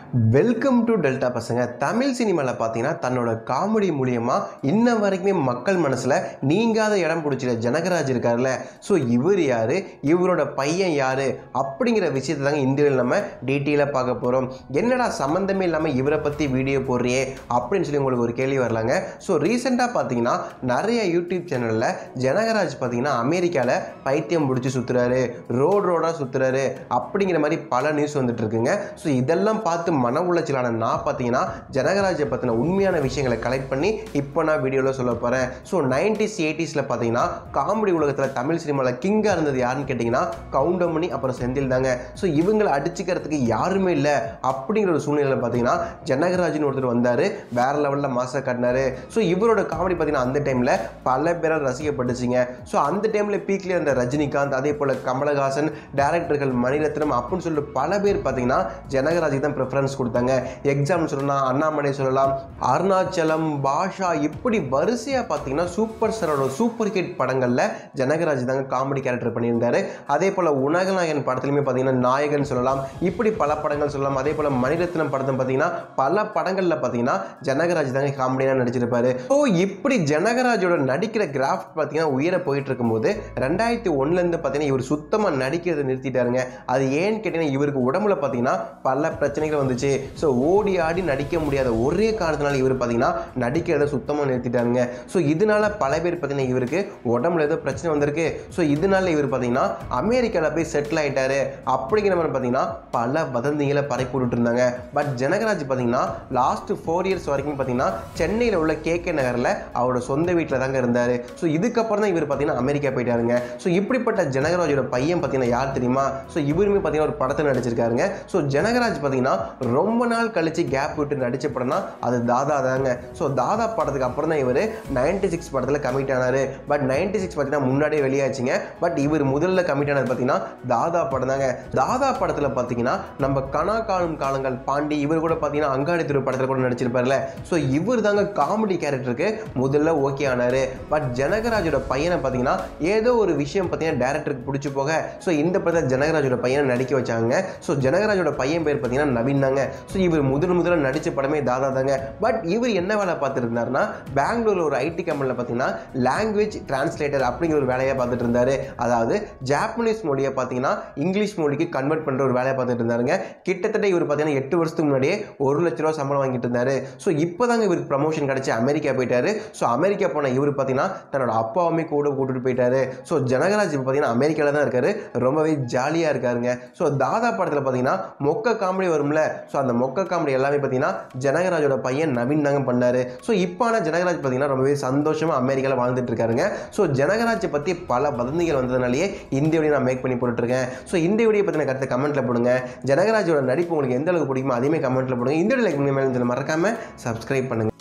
welcome to delta பசங்க தமிழ் சினிமாவில் பார்த்தீங்கன்னா தன்னோட காமெடி மூலியமாக இன்ன வரைக்குமே மக்கள் மனசில் நீங்காத இடம் பிடிச்சிட ஜனகராஜ் இருக்கார்ல ஸோ இவர் யார் இவரோட பையன் யார் அப்படிங்கிற விஷயத்தை தாங்க இந்தியாவில் நம்ம டீட்டெயிலாக பார்க்க போகிறோம் என்னடா சம்மந்தமே இல்லாமல் இவரை பற்றி வீடியோ போடுறியே அப்படின்னு சொல்லி உங்களுக்கு ஒரு கேள்வி வரலாங்க ஸோ ரீசெண்டாக பார்த்தீங்கன்னா நிறைய யூடியூப் சேனலில் ஜனகராஜ் பார்த்தீங்கன்னா அமெரிக்காவில் பைத்தியம் பிடிச்சி சுற்றுறாரு ரோடு ரோடாக சுற்றுறாரு அப்படிங்கிற மாதிரி பல நியூஸ் வந்துட்டு இருக்குங்க ஸோ இதெல்லாம் பார்த்து மன உளைச்சலான நான் பார்த்தீங்கன்னா ஜனகராஜை பற்றின உண்மையான விஷயங்களை கலெக்ட் பண்ணி இப்போ நான் வீடியோவில் சொல்ல போகிறேன் ஸோ நைன்டிஸ் எயிட்டிஸில் பார்த்தீங்கன்னா காமெடி உலகத்தில் தமிழ் சினிமாவில் கிங்காக இருந்தது யாருன்னு கேட்டிங்கன்னா கவுண்டமணி அப்புறம் செந்தில் தாங்க ஸோ இவங்களை அடிச்சுக்கிறதுக்கு யாருமே இல்லை அப்படிங்கிற ஒரு சூழ்நிலையில் பார்த்தீங்கன்னா ஜனகராஜ்னு ஒருத்தர் வந்தார் வேற லெவலில் மாசா காட்டினாரு ஸோ இவரோட காமெடி பார்த்தீங்கன்னா அந்த டைமில் பல பேரால் ரசிக்கப்பட்டுச்சுங்க ஸோ அந்த டைமில் பீக்லேயே இருந்த ரஜினிகாந்த் அதே போல் கமலஹாசன் டேரக்டர்கள் மணிரத்னம் அப்படின்னு சொல்லிட்டு பல பேர் பார்த்தீங்கன்னா ஜனகராஜுக்கு தான் ப்ரிஃபரன்ஸ் கொடுத்தாங்க எக்ஸாம்பிள் சொல்லலாம் அண்ணாமலை சொல்லலாம் அருணாச்சலம் பாஷா இப்படி வரிசையாக பார்த்தீங்கன்னா சூப்பர் ஸ்டாரோட சூப்பர் ஹிட் படங்களில் ஜனகராஜ் தாங்க காமெடி கேரக்டர் பண்ணியிருந்தாரு அதே போல் உலகநாயகன் படத்துலையுமே பார்த்தீங்கன்னா நாயகன் சொல்லலாம் இப்படி பல படங்கள் சொல்லலாம் அதே போல் மணிரத்னம் படத்தை பார்த்தீங்கன்னா பல படங்களில் பார்த்தீங்கன்னா ஜனகராஜ் தாங்க காமெடியாக நடிச்சிருப்பாரு ஸோ இப்படி ஜனகராஜோட நடிக்கிற கிராஃப்ட் பார்த்தீங்கன்னா உயர போயிட்டு இருக்கும்போது ரெண்டாயிரத்தி ஒன்றுலேருந்து பார்த்தீங்கன்னா இவர் சுத்தமாக நடிக்கிறத நிறுத்திட்டாருங்க அது ஏன்னு கேட்டீங்கன்னா இவருக்கு உடம்புல பார்த்தீங்கன்னா பல பிரச்சனைகள் வந்துச்சு ஸோ ஓடி ஆடி நடிக்க முடியாத ஒரே காரணத்தினால இவர் பார்த்தீங்கன்னா நடிக்கிறத சுத்தமாக நிறுத்திட்டாருங்க ஸோ இதனால பல பேர் பார்த்தீங்கன்னா இவருக்கு உடம்புல ஏதோ பிரச்சனை வந்திருக்கு ஸோ இதனால இவர் பார்த்தீங்கன்னா அமெரிக்காவில் போய் செட்டில் ஆயிட்டாரு அப்படிங்கிற மாதிரி பார்த்தீங்கன்னா பல வதந்திகளை பரப்பி விட்டுட்டு இருந்தாங்க பட் ஜனகராஜ் பார்த்தீங்கன்னா லாஸ்ட் ஃபோர் இயர்ஸ் வரைக்கும் பார்த்தீங்கன்னா சென்னையில் உள்ள கே கே நகரில் அவரோட சொந்த வீட்டில் தாங்க இருந்தார் ஸோ இதுக்கப்புறம் தான் இவர் பார்த்தீங்கன்னா அமெரிக்கா போயிட்டாருங்க ஸோ இப்படிப்பட்ட ஜனகராஜோட பையன் பார்த்தீங்கன்னா யார் தெரியுமா ஸோ இவருமே பார்த்தீங்கன்னா ஒரு படத்தில் நடிச்சிருக்காருங்க ஸோ ஜனகராஜ் பார்த்தீங்கன்னா ரொம்ப நாள் கழிச்சு கேப் விட்டு நடிச்ச படம்னா அது தாதா தாங்க ஸோ தாதா படத்துக்கு அப்புறம் தான் இவர் நைன்டி சிக்ஸ் படத்தில் கமிட் ஆனார் பட் நைன்டி சிக்ஸ் பார்த்தீங்கன்னா முன்னாடியே வெளியாச்சுங்க பட் இவர் முதல்ல கமிட் ஆனது பார்த்தீங்கன்னா தாதா படம் தாங்க தாதா படத்தில் பார்த்தீங்கன்னா நம்ம கனா காணும் காலங்கள் பாண்டி இவர் கூட பார்த்தீங்கன்னா அங்காடி திரு படத்தில் கூட நடிச்சிருப்பார்ல ஸோ இவர் தாங்க காமெடி கேரக்டருக்கு முதல்ல ஓகே ஆனார் பட் ஜனகராஜோட பையனை பார்த்தீங்கன்னா ஏதோ ஒரு விஷயம் பார்த்தீங்கன்னா டேரக்டருக்கு பிடிச்சி போக ஸோ இந்த படத்தில் ஜனகராஜோட பையனை நடிக்க வச்சாங்க ஸோ ஜனகராஜோட பையன் பேர் பார்த்தீங்கன்னா நவீன் தாங்க ஸோ இவர் முதல் முதல்ல நடித்த படமே தாதா தாங்க பட் இவர் என்ன வேலை பார்த்துருந்தாருன்னா பெங்களூரில் ஒரு ஐடி கம்பெனியில் பார்த்தீங்கன்னா லாங்குவேஜ் டிரான்ஸ்லேட்டர் அப்படிங்கிற ஒரு வேலையை பார்த்துட்டு இருந்தாரு அதாவது ஜாப்பனீஸ் மொழியை பார்த்தீங்கன்னா இங்கிலீஷ் மொழிக்கு கன்வெர்ட் பண்ணுற ஒரு வேலையை பார்த்துட்டு இருந்தாருங்க கிட்டத்தட்ட இவர் பார்த்தீங்கன்னா எட்டு வருஷத்துக்கு முன்னாடியே ஒரு லட்ச ரூபா சம்பளம் வாங்கிட்டு இருந்தாரு ஸோ இப்போ தாங்க இவருக்கு ப்ரமோஷன் கிடச்சி அமெரிக்கா போயிட்டாரு ஸோ அமெரிக்கா போன இவர் பார்த்தீங்கன்னா தன்னோட அப்பாவுமே கூட கூட்டிட்டு போயிட்டாரு ஸோ ஜனகராஜ் இப்போ பார்த்தீங்கன்னா அமெரிக்காவில் தான் இருக்காரு ரொம்பவே ஜாலியாக இருக்காருங்க ஸோ தாதா படத்தில் பார்த்தீங்கன்னா மொக்க காமெடி வரும்ல ஸோ அந்த மொக்க காமெடி எல்லாமே பார்த்தீங்கன்னா ஜனகராஜோட பையன் நவீன் தாங்க பண்ணாரு ஸோ இப்பான ஜனகராஜ் பார்த்தீங்கன்னா ரொம்பவே சந்தோஷமாக அமெரிக்காவில் வாழ்ந்துட்டு இருக்காருங்க ஸோ ஜனகராஜை பற்றி பல வதந்திகள் வந்ததுனாலேயே இந்த வீடியோ நான் மேக் பண்ணி போட்டுருக்கேன் ஸோ இந்த வீடியோ பற்றின கருத்தை கமெண்ட்டில் போடுங்க ஜனகராஜோட நடிப்பு உங்களுக்கு எந்த அளவுக்கு பிடிக்குமோ அதையுமே கமெண்ட்டில் போடுங்க இந்த வீடியோ லைக் பண்ணி மேலே மறக்காமல் சப்ஸ்கிரைப் பண்ணுங்க